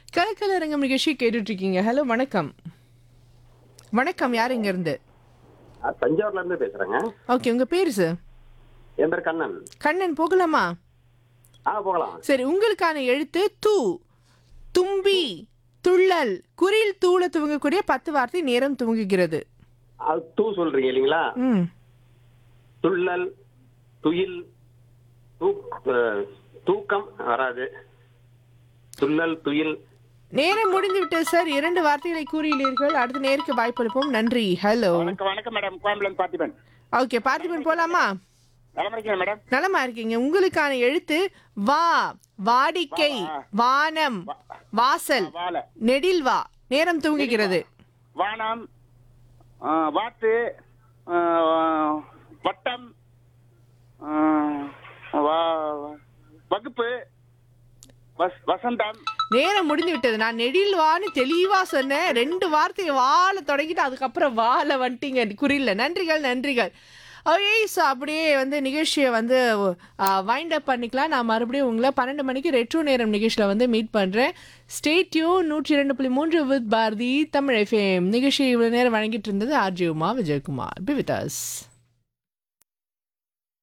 கலக்கலரங்கம் நிகழ்ச்சி கேட்டுட்டு இருக்கீங்க ஹலோ வணக்கம் வணக்கம் யார் இங்க இருந்து ஆ, தஞ்சாவூர்ல இருந்து பேசுறேங்க ஓகே உங்க பேர் சார் என் பேர் கண்ணன் கண்ணன் போகலாமா ஆ போகலாம் சரி உங்களுக்கான எழுத்து தூ தும்பி துள்ளல் குறில் தூள துவங்கக்கூடிய பத்து வார்த்தை நேரம் துவங்குகிறது அது தூ சொல்றீங்க இல்லைங்களா ம் துள்ளல் துயில் தூ அஹ், தூக்கம் வராது துள்ளல் துயில் நேரம் முடிந்து விட்டது சார் இரண்டு வார்த்தைகளை கூறியுள்ளீர்கள் அடுத்த நேருக்கு வாய்ப்பளிப்போம் நன்றி ஹலோ வணக்கம் வணக்கம் மேடம் கோயம்புலேருந்து பார்த்திபன் ஓகே பார்த்திபன் போலாமா நலமா இருக்கீங்களா மேடம் நலமா இருக்கீங்க உங்களுக்கான எழுத்து வா வாடிக்கை வானம் வாசல் வாழை நெடில் வா நேரம் துவங்குகிறது வானம் ஆ, வாத்து ஆ, வட்டம் ஆ, வா- வகுப்பு வஸ்- வசந்தம் நேரம் முடிந்து விட்டது நான் நெடில் வான்னு தெளிவா சொன்னேன் ரெண்டு வார்த்தையை வாழ தொடங்கிட்டு அதுக்கப்புறம் வாழ வந்துட்டீங்க குறியில நன்றிகள் நன்றிகள் ஓகே ஸோ அப்படியே வந்து நிகழ்ச்சியை வந்து வைண்ட் அப் பண்ணிக்கலாம் நான் மறுபடியும் உங்களை பன்னெண்டு மணிக்கு ரெட்ரோ நேரம் நிகழ்ச்சியில் வந்து மீட் பண்ணுறேன் ஸ்டேட்யூ நூற்றி இரண்டு புள்ளி மூன்று வித் பாரதி தமிழ் எஃப்எம் நிகழ்ச்சி இவ்வளோ நேரம் வழங்கிட்டு இருந்தது RJ Uma Vijayakumar be with as